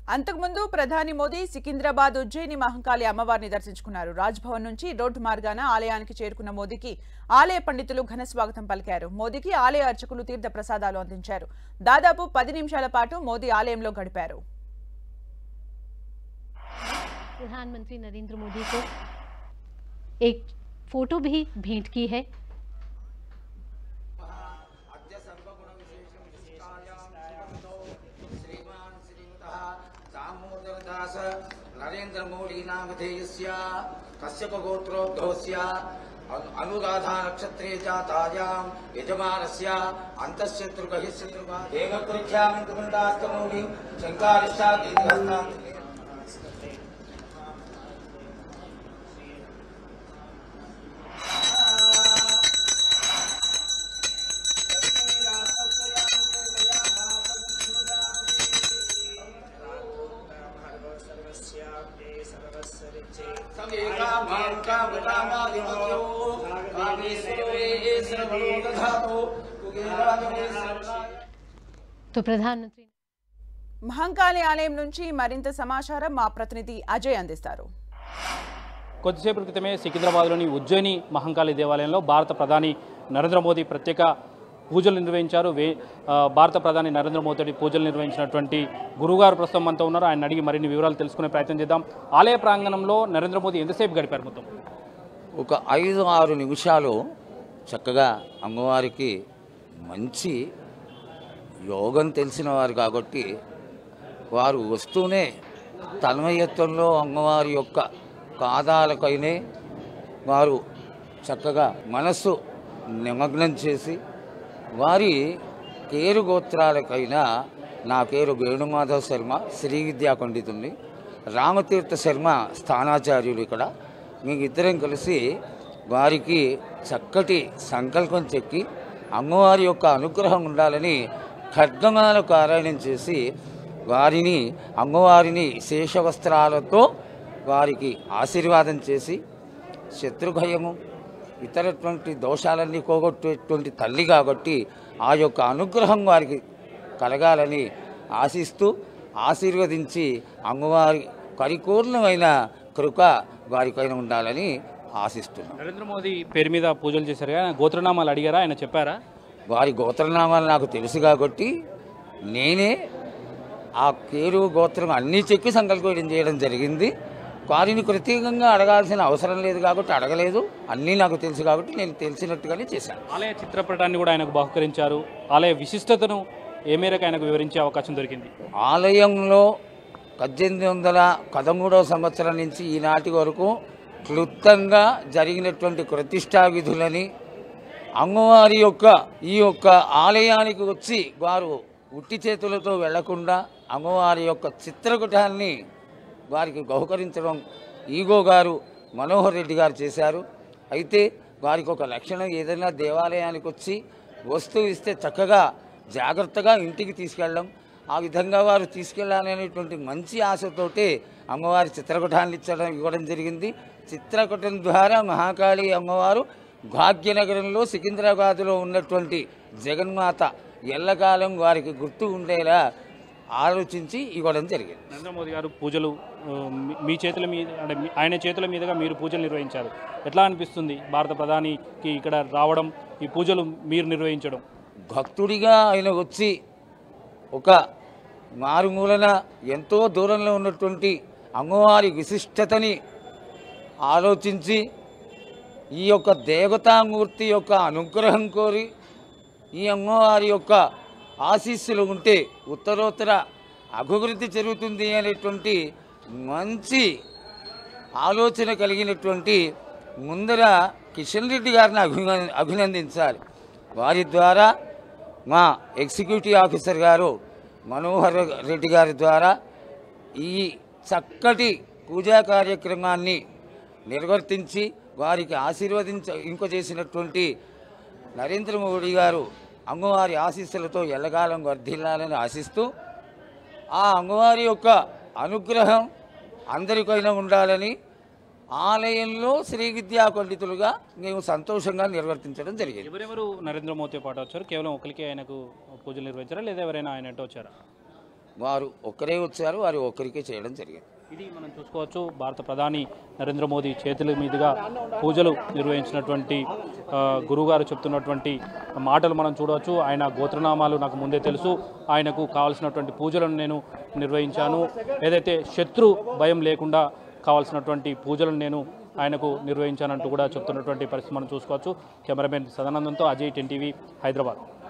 అంతకుముందు ప్రధాని మోదీ సికింద్రాబాద్ ఉజ్జయిని మహంకాళి అమ్మవారిని దర్శించుకున్నారు రాజ్భవన్ నుంచి రోడ్డు మార్గాన ఆలయానికి చేరుకున్న మోదీకి ఆలయ పండితులు ఘన స్వాగతం పలికారు మోదీకి ఆలయ అర్చకులు తీర్థ ప్రసాదాలు అందించారు దాదాపు పది నిమిషాల పాటు మోదీ ఆలయంలో గడిపారు प्रधानमंत्री नरेंद्र मोदी को एक फोटो भी भेंट की है अद्य सर्वगुणविशेषं विशिष्टायां श्रीमतो श्रीमान् श्रीमतः दामोदरदास नरेन्द्रमोदीनामधेयस्य कश्यपगोत्रोद्भवस्य अनु- अनुराधानक्षत्रे जातायां यजमानस्य अन्तःशत्रुकहिशत्रुका देवकृत्यामिन्दुमण्डास्तमौलिं शङ्कारिष्टादीर्घस्तान् तो प्रधानमंत्री మహంకాళి ఆలయం నుంచి మరింత సమాచారం మా ప్రతినిధి అజయ్ అందిస్తారు కొద్దిసేపటి క్రితమే సికింద్రాబాద్లోని ఉజ్జయిని మహంకాళి దేవాలయంలో భారత ప్రధాని నరేంద్ర మోదీ ప్రత్యేక పూజలు నిర్వహించారు వే ఆ, భారత ప్రధాని నరేంద్ర మోదీ పూజలు నిర్వహించినటువంటి గురువుగారు ప్రస్తుతం మనతో ఉన్నారు ఆయన అడిగి మరిన్ని వివరాలు తెలుసుకునే ప్రయత్నం చేద్దాం ఆలయ ప్రాంగణంలో నరేంద్ర మోదీ ఎంతసేపు గడిపారు మొత్తం ఒక ఐదు ఆరు నిమిషాలు చక్కగా అమ్మవారికి మంచి యోగం తెలిసిన వారు కాబట్టి వారు వస్తూనే తన్మయత్వంలో అమ్మవారి యొక్క పాదాలకైనే వారు చక్కగా మనస్సు నిమగ్నం చేసి వారి కేరు గోత్రాలకైనా నా పేరు వేణుమాధవ్ శర్మ శ్రీ విద్యా పండితుణ్ణి రామతీర్థ శర్మ స్థానాచార్యులు ఇక్కడ మేము ఇద్దరం కలిసి వారికి చక్కటి సంకల్పం చెక్కి అమ్మవారి యొక్క అనుగ్రహం ఉండాలని ఖడ్గమాల పారాయణం చేసి వారిని అమ్మవారిని శేషవస్త్రాలతో వారికి ఆశీర్వాదం చేసి శత్రుభయము ఇతరటువంటి దోషాలన్నీ పోగొట్టేటువంటి తల్లి కాబట్టి ఆ యొక్క అనుగ్రహం వారికి కలగాలని ఆశిస్తూ ఆశీర్వదించి అమ్మవారి పరిపూర్ణమైన కృప వారిపైన ఉండాలని ఆశిస్తున్నాం నరేంద్ర మోదీ పేరు మీద పూజలు చేశారు ఆయన గోత్రనామాలు అడిగారా ఆయన చెప్పారా వారి గోత్రనామాలు నాకు తెలుసు కాబట్టి నేనే ఆ పేరు గోత్రం అన్నీ చెప్పి సంకల్పం చేయడం జరిగింది వారిని ప్రత్యేకంగా అడగాల్సిన అవసరం లేదు కాబట్టి అడగలేదు అన్నీ నాకు తెలుసు కాబట్టి నేను తెలిసినట్టుగానే చేశాను ఆలయ చిత్రపటాన్ని కూడా ఆయనకు బహుకరించారు ఆలయ విశిష్టతను ఏ మేరకు ఆయనకు వివరించే అవకాశం దొరికింది ఆలయంలో పద్దెనిమిది వందల పదమూడవ సంవత్సరం నుంచి ఈనాటి వరకు క్లుప్తంగా జరిగినటువంటి ప్రతిష్టా విధులని అమ్మవారి యొక్క ఈ యొక్క ఆలయానికి వచ్చి వారు ఉట్టి చేతులతో వెళ్లకుండా అమ్మవారి యొక్క చిత్రకుటాన్ని వారికి బహుకరించడం ఈగో గారు మనోహర్ రెడ్డి గారు చేశారు అయితే వారికి ఒక లక్షణం ఏదైనా దేవాలయానికి వచ్చి వస్తువు ఇస్తే చక్కగా జాగ్రత్తగా ఇంటికి తీసుకెళ్ళడం ఆ విధంగా వారు తీసుకెళ్ళాలనేటువంటి మంచి ఆశతోటే అమ్మవారి చిత్రకుటాన్ని ఇచ్చడం ఇవ్వడం జరిగింది చిత్రకుటం ద్వారా మహాకాళి అమ్మవారు భాగ్యనగరంలో సికింద్రాబాద్లో ఉన్నటువంటి జగన్మాత ఎల్లకాలం వారికి గుర్తు ఉండేలా ఆలోచించి ఇవ్వడం జరిగింది నరేంద్ర మోదీ గారు పూజలు ఆ, మీ- మీ చేతుల మీద అంటే మీ- ఆయన చేతుల మీదుగా మీరు పూజలు నిర్వహించారు ఎట్లా అనిపిస్తుంది భారత ప్రధానికి ఇక్కడ రావడం ఈ పూజలు మీరు నిర్వహించడం భక్తుడిగా ఆయన వచ్చి ఒక మారుమూలన ఎంతో దూరంలో ఉన్నటువంటి అమ్మవారి విశిష్టతని ఆలోచించి ఈ యొక్క దేవతామూర్తి యొక్క అనుగ్రహం కోరి ఈ అమ్మవారి యొక్క ఆశీస్సులు ఉంటే ఉత్తరోత్తర అభివృద్ధి జరుగుతుంది అనేటువంటి మంచి ఆలోచన కలిగినటువంటి ముందర కిషన్ రెడ్డి గారిని అభిన అభినందించాలి వారి ద్వారా మా ఎగ్జిక్యూటివ్ ఆఫీసర్ గారు మనోహర్ రెడ్డి గారి ద్వారా ఈ చక్కటి పూజా కార్యక్రమాన్ని నిర్వర్తించి వారికి ఆశీర్వదించ ఇంకో చేసినటువంటి నరేంద్ర మోడీ గారు అమ్మవారి ఆశీస్సులతో ఎల్లకాలం వర్ధిల్లాలని ఆశిస్తూ ఆ అమ్మవారి యొక్క అనుగ్రహం అందరికైనా ఉండాలని ఆలయంలో శ్రీ విద్యా పండితులుగా మేము సంతోషంగా నిర్వర్తించడం జరిగింది ఎవరెవరు నరేంద్ర మోదీతో పాటు వచ్చారు కేవలం ఒకరికి ఆయనకు పూజలు నిర్వహించారా లేదా ఎవరైనా ఆయన వెంట వచ్చారా వారు ఒక్కరే వచ్చారు వారు ఒక్కరికే చేయడం జరిగింది ఇది మనం చూసుకోవచ్చు భారత ప్రధాని నరేంద్ర మోదీ చేతుల మీదుగా పూజలు నిర్వహించినటువంటి ఆ, గురువుగారు చెప్తున్నటువంటి మాటలు మనం చూడవచ్చు ఆయన గోత్రనామాలు నాకు ముందే తెలుసు ఆయనకు కావాల్సినటువంటి పూజలను నేను నిర్వహించాను ఏదైతే శత్రు భయం లేకుండా కావాల్సినటువంటి పూజలను నేను ఆయనకు నిర్వహించానంటూ కూడా చెప్తున్నటువంటి పరిస్థితి మనం చూసుకోవచ్చు కెమెరామెన్ సదానందంతో అజయ్ టెన్ టీవీ హైదరాబాద్